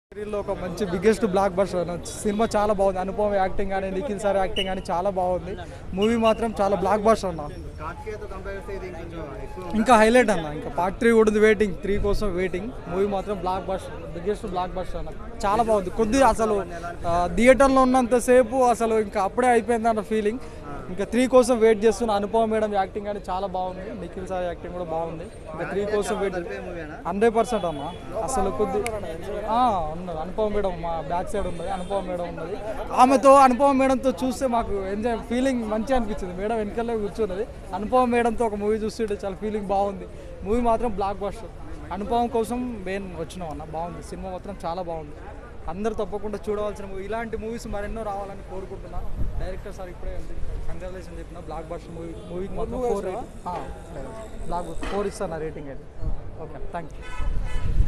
లో ఒక మంచి బిగ్గెస్ట్ బ్లాక్ బస్టర్ సినిమా చాలా బాగుంది అనుపమ యాక్టింగ్ కానీ నిఖిల్ సార్ యాక్టింగ్ కానీ చాలా బాగుంది మూవీ మాత్రం చాలా బ్లాక్ బస్టర్ అన్న కార్తికేయతో కంపేర్ చేస్తే ఇది ఇంకొంచెం ఎక్కువ ఇంకా హైలైట్ అన్న ఇంకా పార్ట్ త్రీ కూడా ఉంది వెయిటింగ్ త్రీ కోసం వెయిటింగ్ మూవీ మాత్రం blockbuster biggest blockbuster అన్న చాలా బాగుంది కొద్దిగా అసలు ఆ, థియేటర్లో ఉన్నంతసేపు అసలు ఇంకా అప్పుడే అయిపోయింది అన్న ఫీలింగ్ ఇంకా త్రీ కోసం వెయిట్ చేస్తున్న అనుపమ మేడం యాక్టింగ్ కానీ చాలా బాగుంది నిఖిల్ సార్ యాక్టింగ్ కూడా బాగుంది ఇంకా త్రీ కోసం వెయిట్ మూవీనా హండ్రెడ్ పర్సెంట్ అన్న అసలు కొద్ది ఆ, ఉన్నది అనుపమ మేడం మా బ్యాక్ సైడ్ ఉన్నది అనుపమ మేడం ఉన్నది ఆమెతో అనుపమ మేడంతో చూస్తే మాకు ఎంజాయ్ ఫీలింగ్ మంచిగా అనిపించింది మేడం వెనకాలే కూర్చున్నది అనుపమ మేడంతో ఒక మూవీ చూస్తుంటే చాలా ఫీలింగ్ బాగుంది మూవీ మాత్రం బ్లాక్ బస్టర్ అనుపమ కోసం మెయిన్ వచ్చినాం అన్న బాగుంది సినిమా మాత్రం చాలా బాగుంది అందరూ తప్పకుండా చూడవలసిన మూవీ ఇలాంటి మూవీస్ మరెన్నో రావాలని కోరుకుంటున్నా డైరెక్టర్ సార్ ఇప్పుడే కంగ్రాచులేషన్ చెప్పిన బ్లాక్ బస్టర్ మూవీ మూవీకి మాత్రం ఫోర్ బ్లాక్ ఫోర్ ఇస్తాను రేటింగ్ అయితే ఓకే థ్యాంక్ యూ